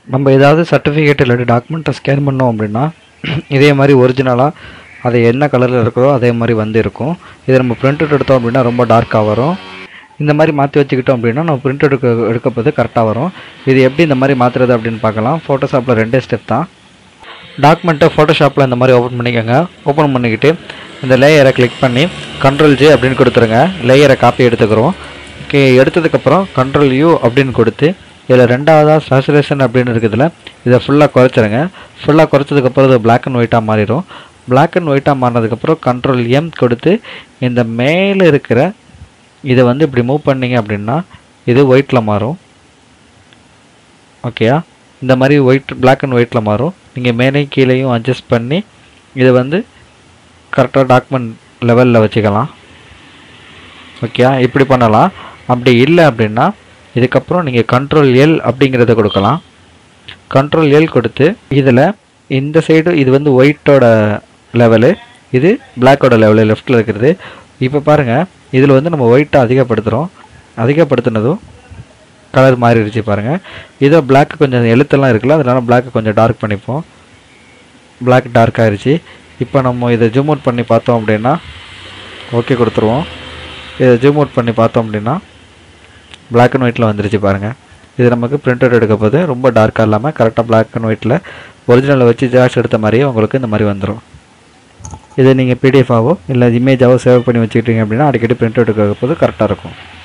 நம்ம ஏதாவது சர்டிஃபிகேட் இல்லாட்டி டாக்குமெண்ட்டை ஸ்கேன் பண்ணோம் அப்படின்னா இதே மாதிரி ஒரிஜினலாக அது என்ன கலரில் இருக்கிறோ அதே மாதிரி வந்து இருக்கும் இதை நம்ம பிரிண்ட் அவுட் எடுத்தோம் அப்படின்னா ரொம்ப டார்க்காக வரும் இந்த மாதிரி மாற்றி வச்சுக்கிட்டோம் அப்படின்னா நம்ம பிரிண்ட் எடுக்க எடுக்கப்போது கரெக்டாக வரும் இது எப்படி இந்த மாதிரி மாற்றுறது அப்படின்னு பார்க்கலாம் ஃபோட்டோஷாப்பில் ரெண்டே ஸ்டெப் தான் டாக்குமெண்ட்டை ஃபோட்டோஷாப்பில் இந்த மாதிரி ஓப்பன் பண்ணிக்கோங்க ஓப்பன் பண்ணிக்கிட்டு இந்த லேயரை கிளிக் பண்ணி கண்ட்ரோல் ஜே அப்படின்னு கொடுத்துருங்க லேயரை காப்பி எடுத்துக்கிறோம் ஓகே எடுத்ததுக்கப்புறம் கண்ட்ரோல் யூ அப்படின்னு கொடுத்து இதில் ரெண்டாவதாக சேச்சுரேஷன் அப்படின்னு இருக்குதுல இதை ஃபுல்லாக குறைச்சிருங்க ஃபுல்லாக குறைச்சதுக்கப்புறம் இது பிளாக் அண்ட் ஒயிட்டாக மாறிடும் பிளாக் அண்ட் ஒயிட்டாக மாறினதுக்கப்புறம் கண்ட்ரோல் எம் கொடுத்து இந்த மேலே இருக்கிற இதை வந்து இப்படி மூவ் பண்ணீங்க அப்படின்னா இது ஒயிட்டில் மாறும் ஓகேயா இந்த மாதிரி ஒயிட் பிளாக் அண்ட் ஒயிட்டில் மாறும் நீங்கள் மேலே கீழேயும் அட்ஜஸ்ட் பண்ணி இதை வந்து கரெக்டாக டாக்குமெண்ட் லெவலில் வச்சுக்கலாம் ஓகேயா இப்படி பண்ணலாம் அப்படி இல்லை அப்படின்னா இதுக்கப்புறம் நீங்கள் கண்ட்ரோல் எல் அப்படிங்கிறத கொடுக்கலாம் கண்ட்ரோல் எல் கொடுத்து இதில் இந்த சைடு இது வந்து ஒயிட்டோட லெவலு இது பிளாக்கோட லெவலு லெஃப்ட்டில் இருக்கிறது இப்போ பாருங்கள் இதில் வந்து நம்ம ஒயிட்டை அதிகப்படுத்துகிறோம் அதிகப்படுத்தினதும் கலர் மாறிடுச்சு பாருங்கள் இதோ பிளாக் கொஞ்சம் எழுத்தெல்லாம் இருக்குல்ல அதனால பிளாக் கொஞ்சம் டார்க் பண்ணிப்போம் பிளாக் டார்க் ஆயிடுச்சு இப்போ நம்ம இதை ஜூம் அவுட் பண்ணி பார்த்தோம் அப்படின்னா ஓகே கொடுத்துருவோம் இதை ஜூம் அவுட் பண்ணி பார்த்தோம் அப்படின்னா பிளாக் அண்ட் ஒயிட்டில் வந்துருச்சு பாருங்கள் இது நமக்கு பிரிண்ட் அவுட் எடுக்க போது ரொம்ப டார்க்காக இல்லாமல் கரெக்டாக பிளாக் அண்ட் ஒயிட்டில் ஒரிஜினலை வச்சு ஜாக்ஸ் எடுத்த மாதிரியே உங்களுக்கு இந்த மாதிரி வந்துடும் இதை நீங்கள் பிடிஎஃபாவோ இல்லை இமேஜாவோ சேவ் பண்ணி வச்சுக்கிட்டீங்க அப்படின்னா அடிக்கடி பிரிண்ட் அவுட் எடுக்க போது கரெக்டாக இருக்கும்